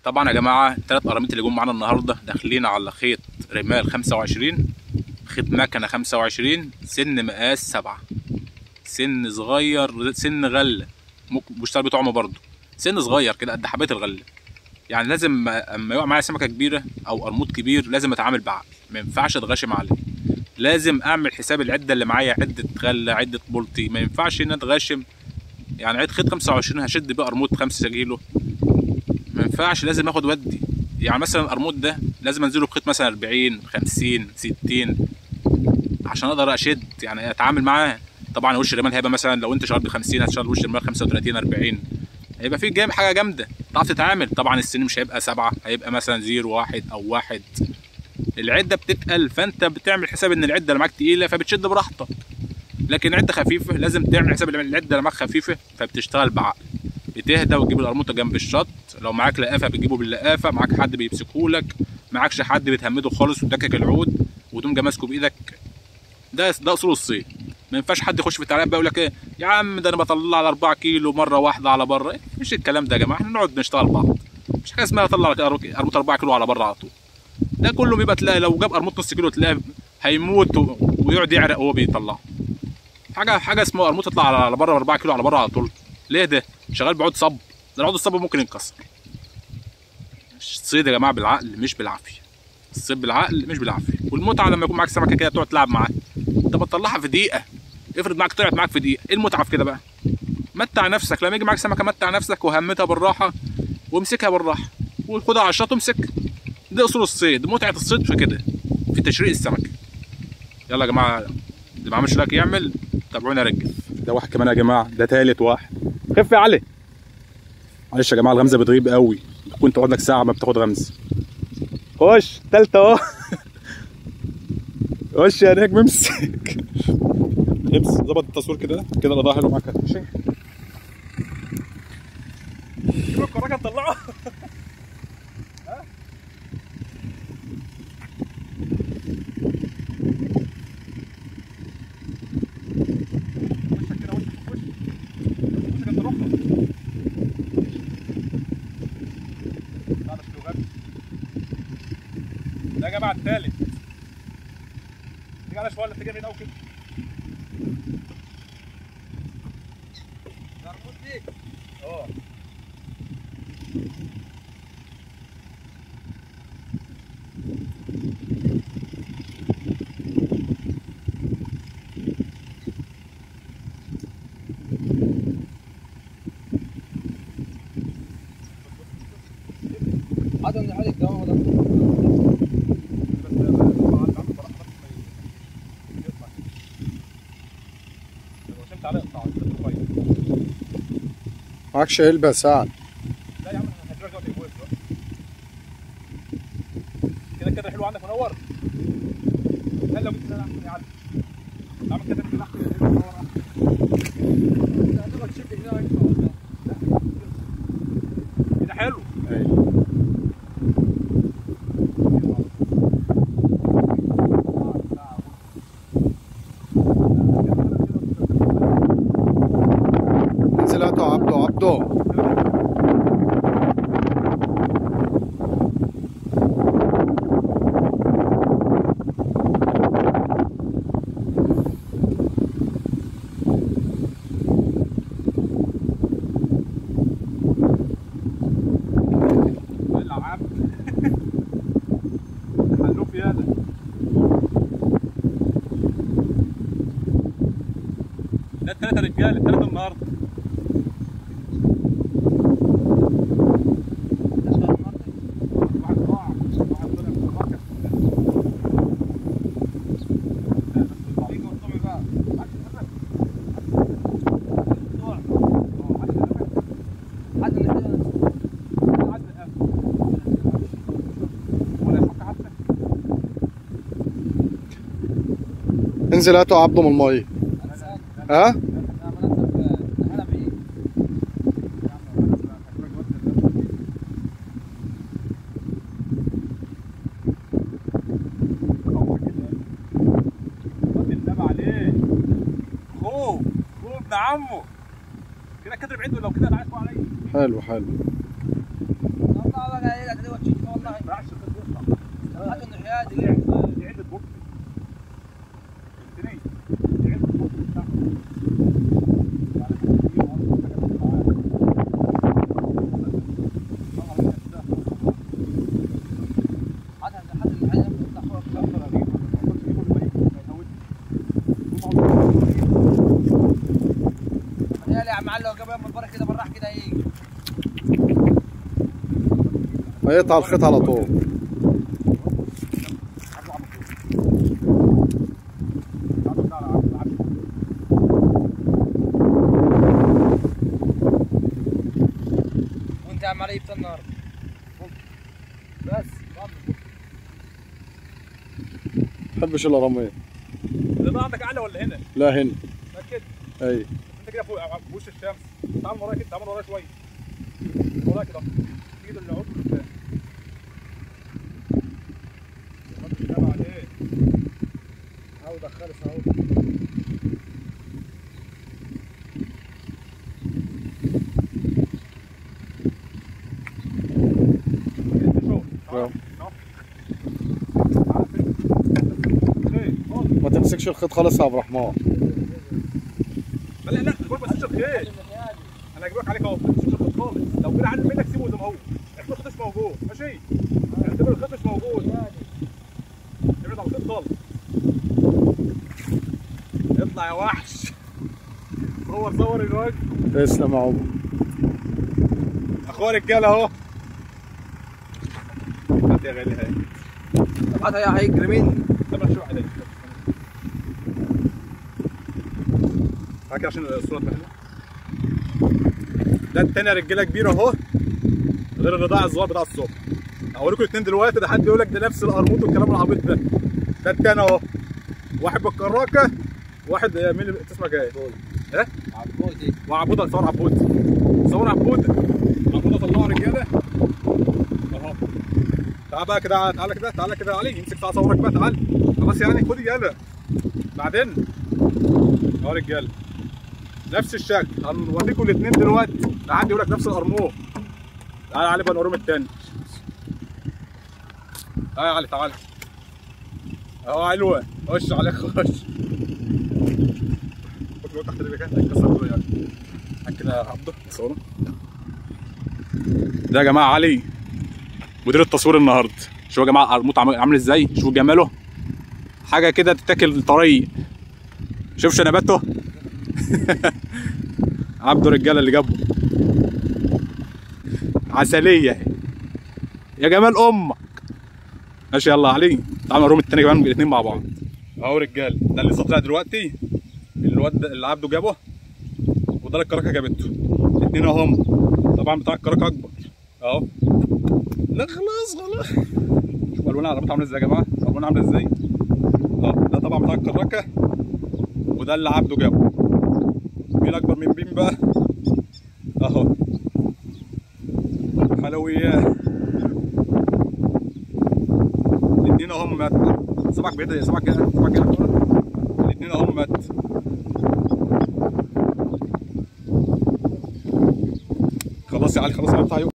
طبعا يا جماعه الثلاث قراميط اللي جم معانا النهارده داخلين على خيط رمال 25 خيط مكنه 25 سن مقاس سبعة سن صغير سن غله ممكن بيشتغل بطعمه برضه سن صغير كده قد حبايه الغله يعني لازم اما يقع معايا سمكه كبيره او قرموط كبير لازم اتعامل بعقل ما ينفعش اتغشم عليه لازم اعمل حساب العده اللي معايا عده غله عده بولتي ما ينفعش ان اتغشم يعني عيد خيط 25 هشد بيه قرموط 5 كيلو ما ينفعش لازم اخد ودي يعني مثلا القرموط ده لازم انزله بخيط مثلا 40 50 60 عشان اقدر اشد يعني اتعامل معاه طبعا وش الرمال هيبقى مثلا لو انت شغال ب 50 هتشتغل وش الرمال 35 40 هيبقى في جاي حاجه جامده تعرف تتعامل طبعا السن مش هيبقى سبعة هيبقى مثلا زيرو واحد او واحد العده بتتقل فانت بتعمل حساب ان العده اللي معاك تقيله فبتشد براحتك لكن عده خفيفه لازم تعمل حساب ان العده اللي معاك خفيفه فبتشتغل بعقل بتهدى وتجيب القرموطه جنب الشط لو معاك لقافه بتجيبه باللقافه معاك حد بيمسكهولك معاكش حد بتهمده خالص وتدكك العود وتقوم جاي ماسكه بايدك ده ده اصول الصيد ما ينفعش حد يخش في التعليقات بقى يقول لك ايه يا عم ده انا بطلع على 4 كيلو مره واحده على بره إيه؟ مش الكلام ده يا جماعه احنا نقعد نشتغل بعض مش حاجه اسمها اطلع قرموط 4 كيلو على بره على طول ده كله بيبقى تلاقي لو جاب قرموط نص كيلو تلاقيه هيموت و- ويقعد يعرق وهو بيطلعه حاجه حاجه اسمها قرموط تطلع على على بره 4 كيلو على بره على طول ليه ده شغال بعود صب ده العود الصب ممكن ينكسر الصيد يا جماعه بالعقل مش بالعافيه الصيد بالعقل مش بالعافيه والمتعه لما يكون معاك سمكه كده تقعد تلعب معاها انت بتطلعها في دقيقه افرض معاك طلعت معاك في دقيقه ايه المتعه في كده بقى متع نفسك لما يجي معاك سمكه متع نفسك وهمتها بالراحه وامسكها بالراحه وخدها على الشط وامسك دي اصول الصيد متعه الصيد في كده في تشريق السمكه يلا يا جماعه اللي ما عملش لايك يعمل تابعونا يا رجاله ده واحد كمان يا جماعه ده تالت واحد خف يا علي معلش يا جماعه الغمزه بتغيب قوي كنت تقعد لك ساعه ما بتاخد غمزه خش تالتة اهو خش يا نجم امسك امسك ظبط التصوير كده كده الاضاءه حلوه معاك ماشي شوف الكراكه تطلعه ده يا جماعه التالت تيجي على شويه ولا تيجي من كده اه عدم من عليك دوام ولا معكش علبة سعد لا يا عم احنا هنجرب دلوقتي جوه دلوقتي. كده كده حلو عندك منور هل لو جبت ده احسن يا علي اعمل كده كده احسن يا منور هتبقى تشوف هنا ان شاء الله كده حلو انزل هاتوا عبده عبده العاب حلوف يالا ده التلاتة رجالة التلاتة النهاردة واحد ضاع واحد طلع في الراكب حد من هنا انزل هاتوا عبده من المية ها انا بعيد خوف خوف ابن عمه كده كده بعيد لو كده انا عارفه عليا حلو حلو والله بقى ايه ده وجهي والله ما ينفعش الخيط يطلع حتى انه حيادي دي عدة دي عدة بوك فهمتني؟ دي عدة بوك بتاعها. يعني دي وعندك حاجات معاها. طبعاً هي كده. حتى حتى الحيادي بتطلع فوق شغلة غريبة. ما كنتش بيقول لي ما يهودش. هم عاوزين- يا عم علو قبل ما البرك كده براح كده يجي هيقطع الخيط على طول وانت يا عم علي جبت النار بس تحبش الا رميه ده عندك اعلى ولا هنا؟ لا هنا متأكد؟ اي انت كده فوق في وش الشمس تعال ورايا كده تعال ورايا شويه ورايا كده ايد اللي عود قدام الراجل بيتابع عليه اهو دخل اهو آه. ما تمسكش الخيط خالص يا عبد الرحمن لا لا لا بقول ما تسيبش الخيط انا هجيبك عليك اهو ما تسيبش الخيط خالص لو كده عن منك سيبه زي ما هو اعتبر الخيط مش موجود ماشي اعتبر الخيط مش موجود ابعد عن الخيط خالص اطلع يا وحش صور صور الوجه تسلم يا عمر اخويا رجاله اهو هات يا غالي هاي طب حتى يا هيجري مني طب شو عليك هاك عشان الصوره تبقى حلوه ده التاني يا رجاله كبيره اهو غير الرضاع الصغير بتاع الصبح هوريكم الاثنين دلوقتي ده حد يقول لك ده نفس القرموط والكلام العبيط ده ده التاني اهو واحد بالكراكه واحد مين اللي اسمك ايه؟ ايه؟ عبودي وعبوده صور عبوده صور عبوده عبوده طلعوا رجاله اهو تعال بقى كده تعالى كده تعالى كده يا علي امسك تعالى صورك بقى تعالى خلاص يعني خد يلا بعدين اهو رجاله نفس الشكل هنوريكم الاثنين دلوقتي لحد يقول لك نفس القرموط تعالى يا علي بقى نوريهم التاني تعالى يا علي تعالى اهو علوه خش عليك خش خد جوه تحت رجلك هتكسر دول يعني هات كده يا عبده صوره ده يا جماعه علي مدير التصوير النهارده شوفوا يا جماعه القرموط عامل عامل ازاي شوفوا جماله حاجه كده تتاكل طري شوف شنباته عبده رجاله اللي جابه عسليه يا جمال امك ماشي يلا يا علي تعالوا نوريهم التاني كمان الاثنين مع بعض اهو رجال ده اللي لسه طلع دلوقتي الواد ده- اللي عبده جابه وده اللي الكراكه جابته الاثنين اهم طبعا بتاع الكراكه اكبر اهو لا خلاص خلاص شوفوا الوان العربيات عامله ازاي يا جماعه الوان عامله ازاي اه ده طبعا بتاع الكراكه وده اللي عبده جابه مين اكبر من مين بقى اهو حلويات الاثنين اهم مات سمك بعيد سمك جاي سمك جاي الاثنين اهم مات خلاص يا علي خلاص بقى بتاع